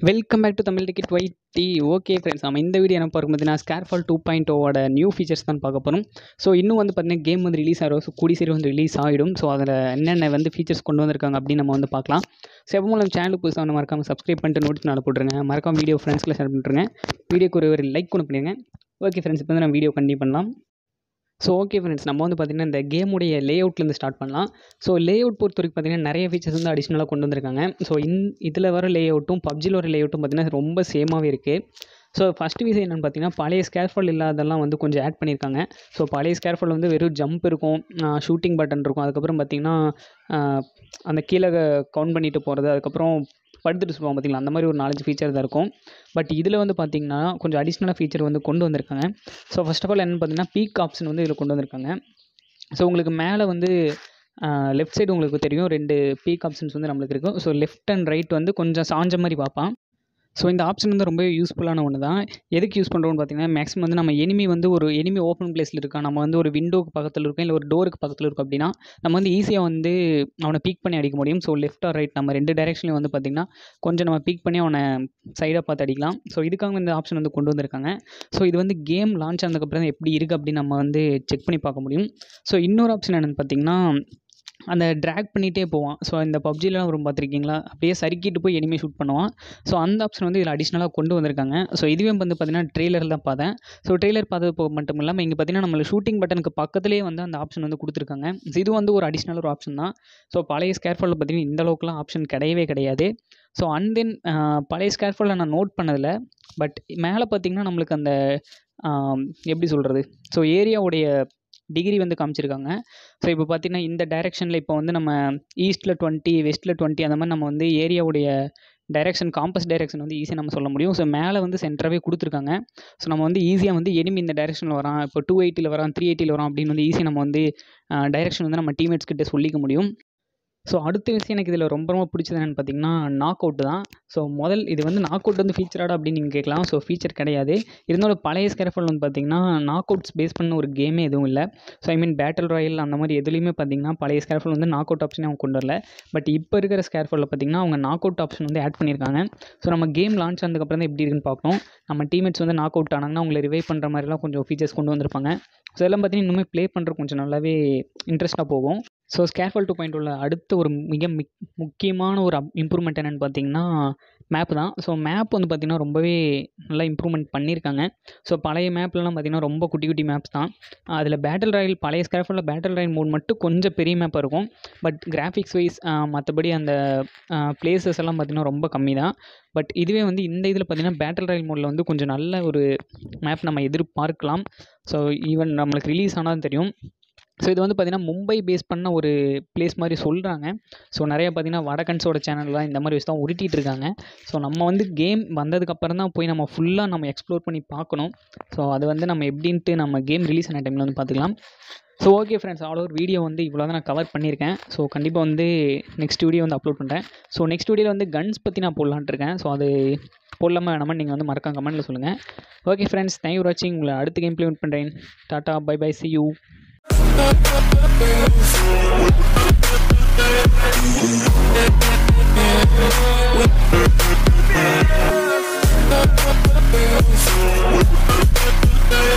Welcome back to Tamil ticket white T okay friends நம்ம இந்த video என்ன பார்க்கும் பார்த்தீங்கன்னா ஸ்கேர்ஃபால் டூ பாயிண்ட் ஓட நியூ ஃபீச்சர்ஸ் தான் பார்க்க போகிறோம் ஸோ இன்னும் வந்து பார்த்தீங்கன்னா கேம் வந்து ரிலீஸ் ஆகிடும் ஸோ கூடி சீரி வந்து ரிலீஸ் ஆகிடும் ஸோ அதில் என்னென்ன வந்து ஃபீச்சர்ஸ் கொண்டு வந்திருக்காங்க அப்படின்னு நம்ம வந்து பார்க்கலாம் ஸோ எப்போ மூலம் சேனல் புதுசாக வந்து மறக்காமல் சப்ஸ்கிரைப் பண்ணிட்டு நோட்டிஸ் நாள் போட்டுருங்க மறக்காம வீடியோ ஃப்ரெண்ட்ஸ்க்குள்ள ஷேர் பண்ணிட்டுருங்க வீடியோக்கு ஒரு ஒரு லைக் கொண்டு பண்ணிடுங்க ஓகே ஃப்ரெண்ட்ஸ் இப்போ வந்து நம்ம வீடியோ கண்டினியூ பண்ணலாம் ஸோ ஓகே ஃப்ரெண்ட்ஸ் நம்ம வந்து பார்த்திங்கன்னா இந்த கேமுடைய லே அவுட்லேருந்து ஸ்டார்ட் பண்ணலாம் ஸோ லே அவுட் பொறுத்த வரைக்கும் பார்த்திங்கன்னா நிறைய ஃபீச்சர்ஸ் வந்து அடிஷ்னலாக கொண்டு வந்திருக்காங்க ஸோ இன் இதில் வர லே அவுட்டும் பப்ஜியில் வர லே அவுட்டும் பார்த்திங்கன்னா ரொம்ப சேமாகவே இருக்குது ஸோ ஃபஸ்ட்டு விஷயம் என்னென்னு பார்த்தீங்கன்னா பழைய ஸ்கேர்ஃபால் இல்லாதெல்லாம் வந்து கொஞ்சம் ஆட் பண்ணியிருக்காங்க ஸோ பழைய ஸ்கேர்ஃபால் வந்து வெறும் ஜம்ப் இருக்கும் ஷூட்டிங் பட்டன் இருக்கும் அதுக்கப்புறம் பார்த்திங்கன்னா அந்த கீழே கவுண்ட் பண்ணிட்டு போகிறது அதுக்கப்புறம் படுத்துட்டு சொல்லுவாங்க பார்த்தீங்களா அந்த மாதிரி ஒரு நாலஞ்சு ஃபீச்சர் தான் இருக்கும் பட் இதில் வந்து பார்த்திங்கன்னா கொஞ்சம் அடிஷ்னலாக ஃபீச்சர் வந்து கொண்டு வந்திருக்காங்க ஸோ ஃபஸ்ட் ஆஃப் ஆல் என்னென்னு பார்த்தீங்கன்னா பீக் ஆப்ஷன் வந்து இதில் கொண்டு வந்திருக்காங்க ஸோ உங்களுக்கு மேலே வந்து லெஃப்ட் சைடு உங்களுக்கு தெரியும் ரெண்டு பீக் ஆப்ஷன்ஸ் வந்து நம்மளுக்கு இருக்கும் ஸோ லெஃப்ட் அண்ட் ரைட் வந்து கொஞ்சம் சாஞ்ச மாதிரி பார்ப்பான் ஸோ இந்த ஆப்ஷன் வந்து ரொம்ப யூஸ்ஃபுல்லான ஒன்று தான் எதுக்கு யூஸ் பண்ணுறோம்னு பார்த்தீங்கன்னா மேக்ஸிமம் வந்து நம்ம எனிமி வந்து ஒரு எனிமி ஓப்பன் பிளேஸில் இருக்கா நம்ம வந்து ஒரு விண்டோக்கு பக்கத்தில் இருக்கோம் இல்லை ஒரு டோருக்கு பக்கத்தில் இருக்கும் அப்படின்னா நம்ம வந்து ஈஸியாக வந்து அவனை பீக் பண்ணி அடிக்க முடியும் ஸோ லெஃப்ட் ஆர் ரைட் நம்ம ரெண்டு டைரெக்ஷன்லையும் வந்து பார்த்திங்கன்னா கொஞ்சம் நம்ம பீக் பண்ணி அவனை சைடாக பார்த்து அடிக்கலாம் ஸோ இதுக்காக இந்த ஆப்ஷன் வந்து கொண்டு வந்திருக்காங்க ஸோ இது வந்து கேம் லான்ச் ஆனதுக்கப்புறம் எப்படி இருக்குது அப்படின்னு நம்ம வந்து செக் பண்ணி பார்க்க முடியும் ஸோ இன்னொரு ஆப்ஷன் என்னென்னு பார்த்தீங்கன்னா அந்த ட்ராக் பண்ணிகிட்டே போவான் ஸோ இந்த பப்ஜிலாம் வரும் பார்த்துருக்கீங்களா அப்படியே சறுக்கிட்டு போய் எனிமே ஷூட் பண்ணுவான் ஸோ அந்த ஆப்ஷன் வந்து இதில் அடிஷ்னலாக கொண்டு வந்திருக்காங்க ஸோ இதுவே வந்து பார்த்திங்கன்னா ட்ரெய்லர் தான் பார்த்தேன் ஸோ ட்ரெய்லர் பார்த்தது போக மட்டும் இல்லாமல் இங்கே பார்த்தீங்கன்னா நம்மள ஷூட்டிங் பட்டனுக்கு பக்கத்துலேயே வந்து அந்த ஆப்ஷன் வந்து கொடுத்துருக்காங்க ஸோ இது வந்து ஒரு அடிஷ்னல் ஒரு ஆப்ஷன் தான் ஸோ பழைய ஸ்கேர்ஃபாலில் பார்த்தீங்கன்னா இந்த அளவுக்குலாம் ஆப்ஷன் கிடையவே கிடையாது ஸோ அண்ட் தென் பழைய ஸ்கேர்ஃபாலில் நான் நோட் பண்ணதில்லை பட் மேலே பார்த்தீங்கன்னா நம்மளுக்கு அந்த எப்படி சொல்கிறது ஸோ ஏரியாவுடைய டிகிரி வந்து காமிச்சிருக்காங்க ஸோ இப்போ பார்த்திங்கன்னா இந்த டைரெக்ஷனில் இப்போ வந்து நம்ம ஈஸ்ட்டில் டுவெண்ட்டி வெஸ்ட்டில் டுவெண்ட்டி அந்த மாதிரி நம்ம வந்து ஏரியாவுடைய டைரெக்ஷன் காம்பஸ் டைரெக்ஷன் வந்து ஈஸியாக நம்ம சொல்ல முடியும் ஸோ மேலே வந்து சென்டராகவே கொடுத்துருக்காங்க ஸோ நம்ம வந்து ஈஸியாக வந்து எனிமி இந்த டைரெக்ஷனில் வரான் இப்போ டூ எயிட்டியில் வரான் த்ரீ எயிட்டியில் வரான் அப்படின்னு வந்து ஈஸியாக நம்ம வந்து டைரெக்ஷன் வந்து நம்ம டீமேட்ஸ் கிட்ட சொல்லிக்க முடியும் ஸோ அடுத்த விஷயம் எனக்கு இதில் ரொம்ப ரொம்ப பிடிச்சது என்னென்னு பார்த்தீங்கன்னா நாக் அவுட் தான் ஸோ முதல் இது வந்து நாக் அவுட் வந்து ஃபீச்சராடா அப்படின்னு நீங்கள் கேட்கலாம் ஸோ ஃபீச்சர் கிடையாது இருந்தாலும் பழைய ஸ்கேர்ஃபால் வந்து பார்த்தீங்கன்னா நாக் அவுட்ஸ் பேஸ் பண்ண ஒரு கேமே எதுவும் இல்லை so I mean battle royale அந்த மாதிரி எதுலேயுமே பார்த்தீங்கன்னா பழைய ஸ்கேர்ஃபால் வந்து நாக் அவுட் ஆப்ஷனே அவங்க கொண்டு வரல பட் இப்போ இருக்கிற ஸ்கேர்ஃபாலில் பார்த்தீங்கன்னா அவங்க நாக் அவுட் ஆப்ஷன் வந்து ஆட் பண்ணியிருக்காங்க ஸோ நம்ம கேம் லான்ச் ஆனதுக்கப்புறம் தான் எப்படி இருக்குன்னு பார்க்கணும் நம்ம டீமேட்ஸ் வந்து நாக் அவுட் ஆனாங்கன்னா அவங்களை ரிவைவ் பண்ணுற மாதிரிலாம் கொஞ்சம் ஃபீச்சர்ஸ் கொண்டு வந்திருப்பாங்க ஸோ எல்லாம் பார்த்தீங்கன்னா இன்னுமே ப்ளே பண்ணுறது கொஞ்சம் நல்லாவே இன்ட்ரெஸ்ட்டாக போகும் ஸோ ஸ்கேர்ஃபால் டூ பாயிண்ட் உள்ள அடுத்த ஒரு மிக மிக் முக்கியமான ஒரு அப் இம்ப்ரூவ்மெண்ட் என்னென்னு பார்த்தீங்கன்னா மேப் தான் ஸோ மேப் வந்து பார்த்திங்கன்னா ரொம்பவே நல்லா இம்ப்ரூவ்மெண்ட் பண்ணியிருக்காங்க ஸோ பழைய மேப்லலாம் பார்த்திங்கன்னா ரொம்ப குட்டி குட்டி மேப்ஸ் தான் அதில் பேட்டில் ராயல் பழைய ஸ்கேர்ஃபாலில் பேட்டில் ராயல் மோட் மட்டும் கொஞ்சம் பெரிய மேப்பாக இருக்கும் பட் கிராஃபிக்ஸ் வைஸ் மற்றபடி அந்த பிளேசஸ் எல்லாம் பார்த்திங்கன்னா ரொம்ப கம்மி தான் பட் இதுவே வந்து இந்த இதில் பார்த்திங்கன்னா பேட்டில் ராயல் மோடில் வந்து கொஞ்சம் நல்ல ஒரு மேப் நம்ம எதிர்பார்க்கலாம் ஸோ ஈவன் நம்மளுக்கு ரிலீஸ் ஆனால் தெரியும் ஸோ இது வந்து பார்த்திங்கன்னா மும்பை பேஸ் பண்ண ஒரு பிளேஸ் மாதிரி சொல்கிறாங்க ஸோ நிறைய பார்த்திங்கன்னா வடகன்ஸோட சேனல்லாம் இந்த மாதிரி வச்சு தான் உருட்டிகிட்டு இருக்காங்க ஸோ நம்ம வந்து கேம் வந்ததுக்கப்புறம் தான் போய் நம்ம ஃபுல்லாக நம்ம எக்ஸ்ப்ளோர் பண்ணி பார்க்கணும் ஸோ அது வந்து நம்ம எப்படின்ட்டு நம்ம கேம் ரிலீஸ் ஆன டைமில் வந்து பார்த்துக்கலாம் so okay friends all over video வந்து இவ்வளோ தான் நான் கவர் பண்ணியிருக்கேன் ஸோ கண்டிப்பாக வந்து நெக்ஸ்ட் வீடியோ வந்து அப்லோட் பண்ணுறேன் ஸோ நெக்ஸ்ட் வீடியோவில் வந்து கன்ஸ் பற்றி நான் போடலான்ட்டு இருக்கேன் ஸோ அது போடலாமா வேணாமா நீங்கள் வந்து மறக்காம கமெண்ட்டில் சொல்லுங்கள் ஓகே ஃப்ரெண்ட்ஸ் தேங்க்யூ வாட்சிங் உங்களை அடுத்த கேம் ப்ளே பண்ணுறேன் டாட்டா bye bye see you We'll be right back.